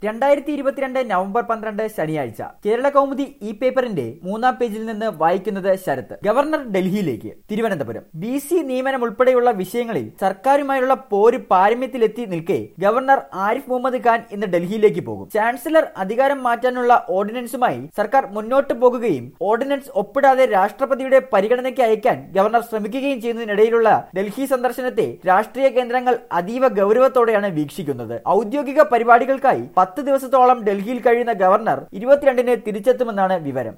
രണ്ടായിരത്തി ഇരുപത്തിരണ്ട് നവംബർ പന്ത്രണ്ട് ശനിയാഴ്ച കേരള കൗമുദി ഇ പേപ്പറിന്റെ മൂന്നാം പേജിൽ നിന്ന് വായിക്കുന്നത് ശരത്ത് ഗവർണർ ഡൽഹിയിലേക്ക് തിരുവനന്തപുരം ബി സി നിയമനം ഉൾപ്പെടെയുള്ള വിഷയങ്ങളിൽ സർക്കാരുമായുള്ള പോര് പാരമ്യത്തിലെത്തി നിൽക്കെ ഗവർണർ ആരിഫ് മുഹമ്മദ് ഖാൻ ഇന്ന് ഡൽഹിയിലേക്ക് പോകും ചാൻസലർ അധികാരം മാറ്റാനുള്ള ഓർഡിനൻസുമായി സർക്കാർ മുന്നോട്ട് പോകുകയും ഓർഡിനൻസ് ഒപ്പിടാതെ രാഷ്ട്രപതിയുടെ പരിഗണനയ്ക്ക് അയക്കാൻ ഗവർണർ ശ്രമിക്കുകയും ചെയ്യുന്നതിനിടയിലുള്ള ഡൽഹി സന്ദർശനത്തെ രാഷ്ട്രീയ കേന്ദ്രങ്ങൾ അതീവ ഗൗരവത്തോടെയാണ് വീക്ഷിക്കുന്നത് ഔദ്യോഗിക പരിപാടികൾക്കായി പത്ത് ദിവസത്തോളം ഡൽഹിയിൽ കഴിയുന്ന ഗവർണർ ഇരുപത്തിരണ്ടിന് തിരിച്ചെത്തുമെന്നാണ് വിവരം